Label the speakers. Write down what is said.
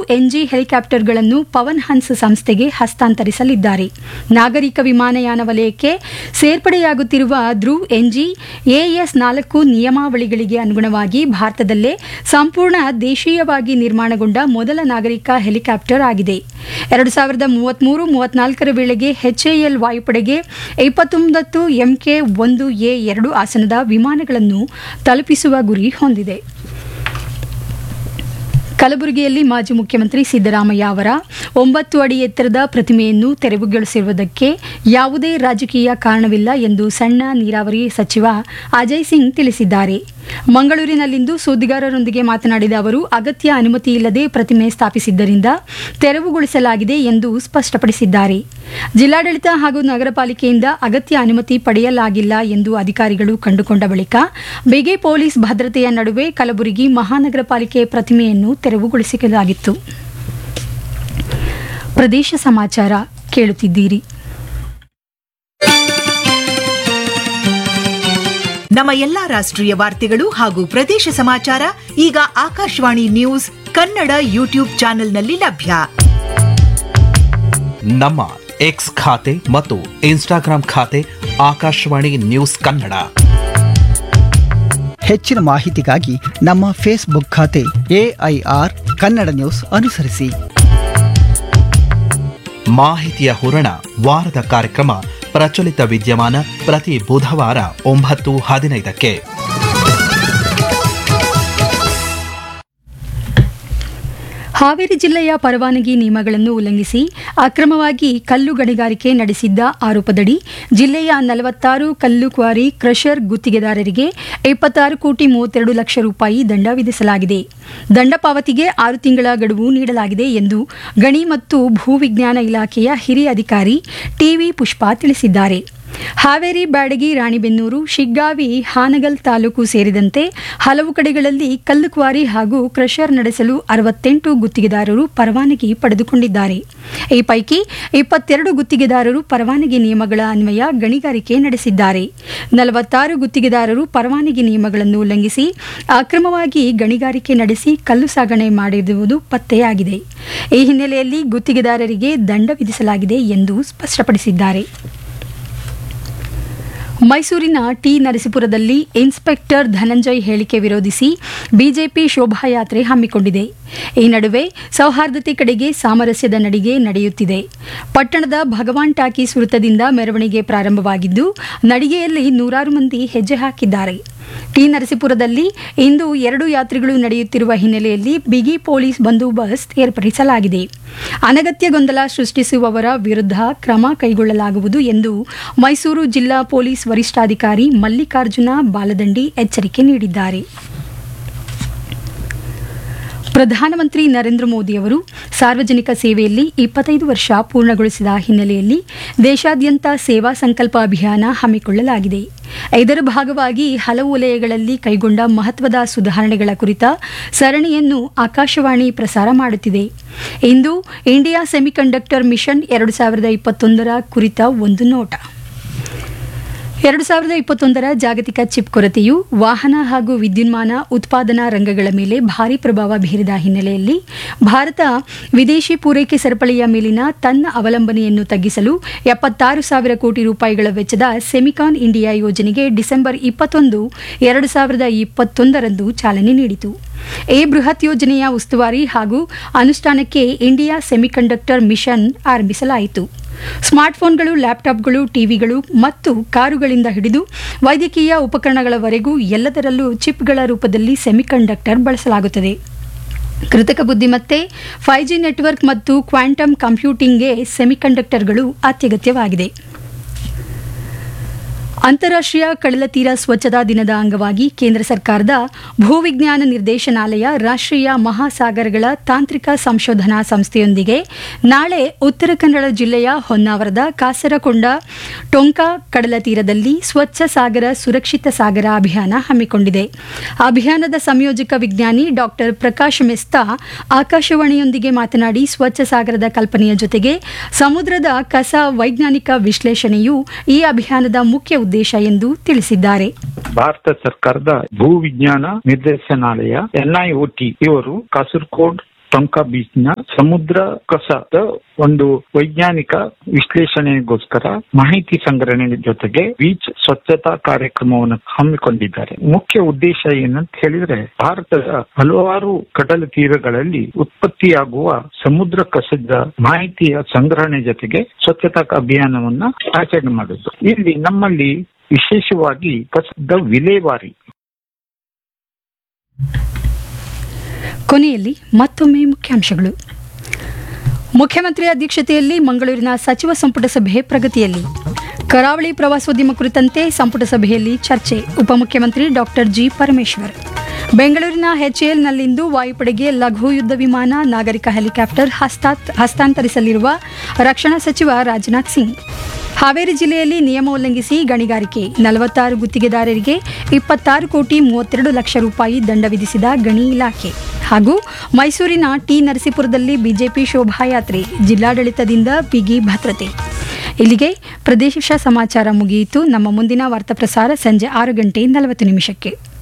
Speaker 1: NG ಹೆಲಿಕಾಪ್ಟರ್ಗಳನ್ನು Pavan Hans ಸಂಸ್ಥೆಗೆ ಹಸ್ತಾಂತರಿಸಲಿದ್ದಾರೆ ನಾಗರಿಕ ವಿಮಾನಯಾನ ವಲಯಕ್ಕೆ ಸೇರ್ಪಡೆಯಾಗುತ್ತಿರುವ ಧ್ರುವ್ ಎನ್ಜಿ ಎಎಸ್ ನಾಲ್ಕು ನಿಯಮಾವಳಿಗಳಿಗೆ ಅನುಗುಣವಾಗಿ ಭಾರತದಲ್ಲೇ ಸಂಪೂರ್ಣ ದೇಶೀಯವಾಗಿ ನಿರ್ಮಾಣಗೊಂಡ ಮೊದಲ ನಾಗರಿಕ ಹೆಲಿಕಾಪ್ಟರ್ ಆಗಿದೆ ಎರಡು ಸಾವಿರದ ಮೂವತ್ಮೂರು ಮೂವತ್ನಾಲ್ಕರ ವೇಳೆಗೆ ಎಚ್ಎಎಲ್ ವಾಯುಪಡೆಗೆ ಇಪ್ಪತ್ತೊಂಬತ್ತು ಎಂಕೆ ಒಂದು ಎ ಎರಡು ಆಸನದ ವಿಮಾನಗಳನ್ನು ತಲುಪಿಸುವ ಗುರಿ ಹೊಂದಿದೆ ಕಲಬುರಗಿಯಲ್ಲಿ ಮಾಜಿ ಮುಖ್ಯಮಂತ್ರಿ ಸಿದ್ದರಾಮಯ್ಯ ಅವರ ಒಂಬತ್ತು ಅಡಿ ಎತ್ತರದ ಪ್ರತಿಮೆಯನ್ನು ತೆರವುಗೊಳಿಸಿರುವುದಕ್ಕೆ ಯಾವುದೇ ರಾಜಕೀಯ ಕಾರಣವಿಲ್ಲ ಎಂದು ಸಣ್ಣ ನೀರಾವರಿ ಸಚಿವ ಅಜಯ್ ಸಿಂಗ್ ತಿಳಿಸಿದ್ದಾರೆ ಮಂಗಳೂರಿನಲ್ಲಿಂದು ಸುದ್ದಿಗಾರರೊಂದಿಗೆ ಮಾತನಾಡಿದ ಅವರು ಅಗತ್ಯ ಅನುಮತಿ ಇಲ್ಲದೆ ಪ್ರತಿಮೆ ಸ್ಥಾಪಿಸಿದ್ದರಿಂದ ತೆರವುಗೊಳಿಸಲಾಗಿದೆ ಎಂದು ಸ್ಪಷ್ಟಪಡಿಸಿದ್ದಾರೆ ಜಿಲ್ಲಾಡಳಿತ ಹಾಗೂ ನಗರ ಪಾಲಿಕೆಯಿಂದ ಅಗತ್ಯ ಅನುಮತಿ ಪಡೆಯಲಾಗಿಲ್ಲ ಎಂದು ಅಧಿಕಾರಿಗಳು ಕಂಡುಕೊಂಡ ಬಳಿಕ ಬಿಗಿ ಪೊಲೀಸ್ ಭದ್ರತೆಯ ನಡುವೆ ಕಲಬುರಗಿ ಮಹಾನಗರ ಪಾಲಿಕೆ ಪ್ರತಿಮೆಯನ್ನು ತೆರವುಗೊಳಿಸಲಾಗಿತ್ತು ಪ್ರದೇಶ ಸಮಾಚಾರ ಕೇಳುತ್ತಿದ್ದೀರಿ
Speaker 2: ನಮ್ಮ ಎಲ್ಲಾ ರಾಷ್ಟ್ರೀಯ ವಾರ್ತೆಗಳು ಹಾಗೂ ಪ್ರದೇಶ ಸಮಾಚಾರ ಈಗ ಆಕಾಶವಾಣಿ ನ್ಯೂಸ್ ಕನ್ನಡ ಯೂಟ್ಯೂಬ್ ಚಾನೆಲ್ನಲ್ಲಿ ಲಭ್ಯ
Speaker 3: ನಮ್ಮ ಎಕ್ಸ್ ಖಾತೆ ಮತ್ತು ಇನ್ಸ್ಟಾಗ್ರಾಂ ಖಾತೆ ಆಕಾಶವಾಣಿ ನ್ಯೂಸ್ ಕನ್ನಡ
Speaker 4: ಹೆಚ್ಚಿನ ಮಾಹಿತಿಗಾಗಿ ನಮ್ಮ ಫೇಸ್ಬುಕ್ ಖಾತೆ ಎಐಆರ್ ಕನ್ನಡ ನ್ಯೂಸ್ ಅನುಸರಿಸಿ
Speaker 3: ಮಾಹಿತಿಯ ಹೂರಣ ವಾರದ ಕಾರ್ಯಕ್ರಮ ಪ್ರಚಲಿತ ವಿದ್ಯಮಾನ ಪ್ರತಿ ಬುಧವಾರ ಒಂಬತ್ತು ಹದಿನೈದಕ್ಕೆ
Speaker 1: ಹಾವೇರಿ ಜಿಲ್ಲೆಯ ಪರವಾನಗಿ ನಿಯಮಗಳನ್ನು ಉಲ್ಲಂಘಿಸಿ ಅಕ್ರಮವಾಗಿ ಕಲ್ಲು ಗಣಿಗಾರಿಕೆ ನಡೆಸಿದ್ದ ಆರೋಪದಡಿ ಜಿಲ್ಲೆಯ ನಲವತ್ತಾರು ಕಲ್ಲು ಕ್ವಾರಿ ಕ್ರಷರ್ ಗುತ್ತಿಗೆದಾರರಿಗೆ ಇಪ್ಪತ್ತಾರು ಕೋಟಿ ಮೂವತ್ತೆರಡು ಲಕ್ಷ ರೂಪಾಯಿ ದಂಡ ವಿಧಿಸಲಾಗಿದೆ ದಂಡ ಪಾವತಿಗೆ ಆರು ತಿಂಗಳ ಗಡುವು ನೀಡಲಾಗಿದೆ ಎಂದು ಗಣಿ ಮತ್ತು ಭೂವಿಜ್ಞಾನ ಇಲಾಖೆಯ ಹಿರಿಯ ಅಧಿಕಾರಿ ಟಿವಿ ಪುಷ್ಪಾ ತಿಳಿಸಿದ್ದಾರೆ ಹಾವೇರಿ ಬ್ಯಾಡಗಿ ರಾಣಿಬೆನ್ನೂರು ಶಿಗ್ಗಾವಿ ಹಾನಗಲ್ ತಾಲೂಕು ಸೇರಿದಂತೆ ಹಲವು ಕಡೆಗಳಲ್ಲಿ ಕಲ್ಲು ಕ್ವಾರಿ ಹಾಗೂ ಕ್ರಷರ್ ನಡೆಸಲು ಅರವತ್ತೆಂಟು ಗುತ್ತಿಗೆದಾರರು ಪರವಾನಗಿ ಪಡೆದುಕೊಂಡಿದ್ದಾರೆ ಈ ಪೈಕಿ ಇಪ್ಪತ್ತೆರಡು ಗುತ್ತಿಗೆದಾರರು ಪರವಾನಗಿ ನಿಯಮಗಳ ಅನ್ವಯ ಗಣಿಗಾರಿಕೆ ನಡೆಸಿದ್ದಾರೆ ನಲವತ್ತಾರು ಗುತ್ತಿಗೆದಾರರು ಪರವಾನಗಿ ನಿಯಮಗಳನ್ನು ಉಲ್ಲಂಘಿಸಿ ಅಕ್ರಮವಾಗಿ ಗಣಿಗಾರಿಕೆ ನಡೆಸಿ ಕಲ್ಲು ಸಾಗಣೆ ಮಾಡಿರುವುದು ಪತ್ತೆಯಾಗಿದೆ ಈ ಹಿನ್ನೆಲೆಯಲ್ಲಿ ಗುತ್ತಿಗೆದಾರರಿಗೆ ದಂಡ ವಿಧಿಸಲಾಗಿದೆ ಎಂದು ಸ್ಪಷ್ಟಪಡಿಸಿದ್ದಾರೆ ಮೈಸೂರಿನ ಟಿ ನರಸೀಪುರದಲ್ಲಿ ಇನ್ಸ್ಪೆಕ್ಟರ್ ಧನಂಜಯ್ ಹೇಳಿಕೆ ವಿರೋಧಿಸಿ ಬಿಜೆಪಿ ಶೋಭಾಯಾತ್ರೆ ಹಮ್ಮಿಕೊಂಡಿದೆ ಈ ನಡುವೆ ಸೌಹಾರ್ದತೆ ಕಡೆಗೆ ಸಾಮರಸ್ಯದ ನಡಿಗೆ ನಡೆಯುತ್ತಿದೆ ಪಟ್ಟಣದ ಭಗವಾನ್ ಟಾಕೀಸ್ ವೃತ್ತದಿಂದ ಮೆರವಣಿಗೆ ಪ್ರಾರಂಭವಾಗಿದ್ದು ನಡಿಗೆಯಲ್ಲಿ ನೂರಾರು ಮಂದಿ ಹೆಜ್ಜೆ ಹಾಕಿದ್ದಾರೆ ಟಿ ನರಸೀಪುರದಲ್ಲಿ ಇಂದು ಎರಡು ಯಾತ್ರೆಗಳು ನಡೆಯುತ್ತಿರುವ ಹಿನ್ನೆಲೆಯಲ್ಲಿ ಬಿಗಿ ಪೊಲೀಸ್ ಬಂದೋಬಸ್ತ್ ಏರ್ಪಡಿಸಲಾಗಿದೆ ಅನಗತ್ಯ ಗೊಂದಲ ಸೃಷ್ಟಿಸುವವರ ವಿರುದ್ಧ ಕ್ರಮ ಕೈಗೊಳ್ಳಲಾಗುವುದು ಎಂದು ಮೈಸೂರು ಜಿಲ್ಲಾ ಪೊಲೀಸ್ ವರಿಷ್ಠಾಧಿಕಾರಿ ಮಲ್ಲಿಕಾರ್ಜುನ ಬಾಲದಂಡಿ ಎಚ್ಚರಿಕೆ ನೀಡಿದ್ದಾರೆ ಪ್ರಧಾನಮಂತ್ರಿ ನರೇಂದ್ರ ಮೋದಿ ಅವರು ಸಾರ್ವಜನಿಕ ಸೇವೆಯಲ್ಲಿ ಇಪ್ಪತ್ತೈದು ವರ್ಷ ಪೂರ್ಣಗೊಳಿಸಿದ ಹಿನ್ನೆಲೆಯಲ್ಲಿ ದೇಶಾದ್ಯಂತ ಸೇವಾ ಸಂಕಲ್ಪ ಅಭಿಯಾನ ಹಮ್ಮಿಕೊಳ್ಳಲಾಗಿದೆ ಇದರ ಭಾಗವಾಗಿ ಹಲವು ವಲಯಗಳಲ್ಲಿ ಕೈಗೊಂಡ ಮಹತ್ವದ ಸುಧಾರಣೆಗಳ ಕುರಿತ ಸರಣಿಯನ್ನು ಆಕಾಶವಾಣಿ ಪ್ರಸಾರ ಮಾಡುತ್ತಿದೆ ಇಂದು ಇಂಡಿಯಾ ಸೆಮಿಕಂಡಕ್ಟರ್ ಮಿಷನ್ ಎರಡು ಸಾವಿರದ ಇಪ್ಪತ್ತೊಂದರ ಕುರಿತ ಒಂದು ನೋಟ ಎರಡು ಸಾವಿರದ ಇಪ್ಪತ್ತೊಂದರ ಜಾಗತಿಕ ಚಿಪ್ ಕೊರತೆಯು ವಾಹನ ಹಾಗೂ ವಿದ್ಯುನ್ಮಾನ ಉತ್ಪಾದನಾ ರಂಗಗಳ ಮೇಲೆ ಭಾರಿ ಪ್ರಭಾವ ಬೀರಿದ ಹಿನ್ನೆಲೆಯಲ್ಲಿ ಭಾರತ ವಿದೇಶಿ ಪೂರೈಕೆ ಸರಪಳಿಯ ಮೇಲಿನ ತನ್ನ ಅವಲಂಬನೆಯನ್ನು ತಗ್ಗಿಸಲು ಎಪ್ಪತ್ತಾರು ಸಾವಿರ ಕೋಟಿ ರೂಪಾಯಿಗಳ ವೆಚ್ಚದ ಸೆಮಿಕಾನ್ ಇಂಡಿಯಾ ಯೋಜನೆಗೆ ಡಿಸೆಂಬರ್ ಇಪ್ಪತ್ತೊಂದು ಎರಡು ಸಾವಿರದ ಇಪ್ಪತ್ತೊಂದರಂದು ಚಾಲನೆ ನೀಡಿತು ಈ ಬೃಹತ್ ಯೋಜನೆಯ ಉಸ್ತುವಾರಿ ಹಾಗೂ ಅನುಷ್ಠಾನಕ್ಕೆ ಇಂಡಿಯಾ ಸೆಮಿಕಂಡಕ್ಟರ್ ಮಿಷನ್ ಆರಂಭಿಸಲಾಯಿತು ಸ್ಮಾರ್ಟ್ಫೋನ್ಗಳು ಲ್ಯಾಪ್ಟಾಪ್ಗಳು ಟಿವಿಗಳು ಮತ್ತು ಕಾರುಗಳಿಂದ ಹಿಡಿದು ವೈದ್ಯಕೀಯ ಉಪಕರಣಗಳವರೆಗೂ ಎಲ್ಲದರಲ್ಲೂ ಚಿಪ್ಗಳ ರೂಪದಲ್ಲಿ ಸೆಮಿಕಂಡಕ್ಟರ್ ಬಳಸಲಾಗುತ್ತದೆ ಕೃತಕ ಬುದ್ಧಿಮತ್ತೆ ಫೈವ್ ಜಿ ನೆಟ್ವರ್ಕ್ ಮತ್ತು ಕ್ವಾಂಟಮ್ ಕಂಪ್ಯೂಟಿಂಗ್ಗೆ ಸೆಮಿಕಂಡಕ್ಟರ್ಗಳು ಅತ್ಯಗತ್ಯವಾಗಿದೆ ಅಂತಾರಾಷ್ಟ್ರೀಯ ಕಡಲತೀರ ಸ್ವಚ್ಛತಾ ದಿನದ ಅಂಗವಾಗಿ ಕೇಂದ್ರ ಸರ್ಕಾರದ ಭೂವಿಜ್ಞಾನ ನಿರ್ದೇಶನಾಲಯ ರಾಷ್ಟ್ರೀಯ ಮಹಾಸಾಗರಗಳ ತಾಂತ್ರಿಕ ಸಂಶೋಧನಾ ಸಂಸ್ಥೆಯೊಂದಿಗೆ ನಾಳೆ ಉತ್ತರ ಕನ್ನಡ ಜಿಲ್ಲೆಯ ಹೊನ್ನಾವರದ ಕಾಸರಕೊಂಡ ಟೊಂಕಾ ಕಡಲತೀರದಲ್ಲಿ ಸ್ವಚ್ಛ ಸಾಗರ ಸುರಕ್ಷಿತ ಸಾಗರ ಅಭಿಯಾನ ಹಮ್ಮಿಕೊಂಡಿದೆ ಅಭಿಯಾನದ ಸಂಯೋಜಕ ವಿಜ್ಞಾನಿ ಡಾಕ್ಟರ್ ಪ್ರಕಾಶ್ ಮೆಸ್ತಾ ಆಕಾಶವಾಣಿಯೊಂದಿಗೆ ಮಾತನಾಡಿ ಸ್ವಚ್ಛ ಸಾಗರದ ಕಲ್ಪನೆಯ ಜೊತೆಗೆ ಸಮುದ್ರದ ಕಸ ವೈಜ್ಞಾನಿಕ ವಿಶ್ಲೇಷಣೆಯು ಈ ಅಭಿಯಾನದ ಮುಖ್ಯ ಉದ್ದೇಶ ಎಂದು ತಿಳಿಸಿದ್ದಾರೆ
Speaker 5: ಭಾರತ ಸರ್ಕಾರದ ಭೂ ವಿಜ್ಞಾನ ನಿರ್ದೇಶನಾಲಯ ಎನ್ಐಒಟಿ ಇವರು ಕಾಸರಗೋಡ್ ಟೊಂಕಾ ಬೀಚ್ ನ ಸಮುದ್ರ ಕಸದ ಒಂದು ವೈಜ್ಞಾನಿಕ ವಿಶ್ಲೇಷಣೆಗೋಸ್ಕರ ಮಾಹಿತಿ ಸಂಗ್ರಹಣೆ ಜೊತೆಗೆ ಬೀಚ್ ಸ್ವಚ್ಛತಾ ಕಾರ್ಯಕ್ರಮವನ್ನು ಹಮ್ಮಿಕೊಂಡಿದ್ದಾರೆ ಮುಖ್ಯ ಉದ್ದೇಶ ಏನಂತ ಹೇಳಿದ್ರೆ ಭಾರತದ ಹಲವಾರು ಕಡಲ ತೀರಗಳಲ್ಲಿ ಉತ್ಪತ್ತಿಯಾಗುವ ಸಮುದ್ರ ಕಸದ ಮಾಹಿತಿಯ ಸಂಗ್ರಹಣೆ ಜೊತೆಗೆ ಸ್ವಚ್ಛತಾ ಅಭಿಯಾನವನ್ನ ಆಚರಣೆ ಮಾಡುದು ಇಲ್ಲಿ ನಮ್ಮಲ್ಲಿ ವಿಶೇಷವಾಗಿ ಕಸದ ವಿಲೇವಾರಿ
Speaker 1: ಕೊನೆಯಲ್ಲಿ ಮತ್ತೊಮ್ಮೆ ಮುಖ್ಯಾಂಶಗಳು ಮುಖ್ಯಮಂತ್ರಿ ಅಧ್ಯಕ್ಷತೆಯಲ್ಲಿ ಮಂಗಳೂರಿನ ಸಚಿವ ಸಂಪುಟ ಸಭೆ ಪ್ರಗತಿಯಲ್ಲಿ ಕರಾವಳಿ ಪ್ರವಾಸೋದ್ಯಮ ಕುರಿತಂತೆ ಸಂಪುಟ ಸಭೆಯಲ್ಲಿ ಚರ್ಚೆ ಉಪಮುಖ್ಯಮಂತ್ರಿ ಡಾಕ್ಟರ್ ಜಿ ಪರಮೇಶ್ವರ್ ಬೆಂಗಳೂರಿನ ಎಚ್ಎಎಲ್ನಲ್ಲಿಂದು ವಾಯುಪಡೆಗೆ ಲಘು ಯುದ್ಧ ವಿಮಾನ ನಾಗರಿಕ ಹೆಲಿಕಾಪ್ಟರ್ ಹಸ್ತಾತ್ ಹಸ್ತಾಂತರಿಸಲಿರುವ ರಕ್ಷಣಾ ಸಚಿವ ರಾಜನಾಥ್ ಸಿಂಗ್ ಹಾವೇರಿ ಜಿಲ್ಲೆಯಲ್ಲಿ ನಿಯಮ ಉಲ್ಲಂಘಿಸಿ ಗಣಿಗಾರಿಕೆ ನಲವತ್ತಾರು ಗುತ್ತಿಗೆದಾರರಿಗೆ ಇಪ್ಪತ್ತಾರು ಕೋಟಿ ಮೂವತ್ತೆರಡು ಲಕ್ಷ ರೂಪಾಯಿ ದಂಡ ವಿಧಿಸಿದ ಗಣಿ ಇಲಾಖೆ ಹಾಗೂ ಮೈಸೂರಿನ ಟಿ ನರಸೀಪುರದಲ್ಲಿ ಬಿಜೆಪಿ ಶೋಭಾಯಾತ್ರೆ ಜಿಲ್ಲಾಡಳಿತದಿಂದ ಬಿಗಿ ಭದ್ರತೆ ಇಲ್ಲಿಗೆ ಪ್ರದೇಶ ಸಮಾಚಾರ ಮುಗಿಯಿತು ನಮ್ಮ ಮುಂದಿನ ವಾರ್ತಾ ಪ್ರಸಾರ ಸಂಜೆ ಆರು ಗಂಟೆ ನಲವತ್ತು ನಿಮಿಷಕ್ಕೆ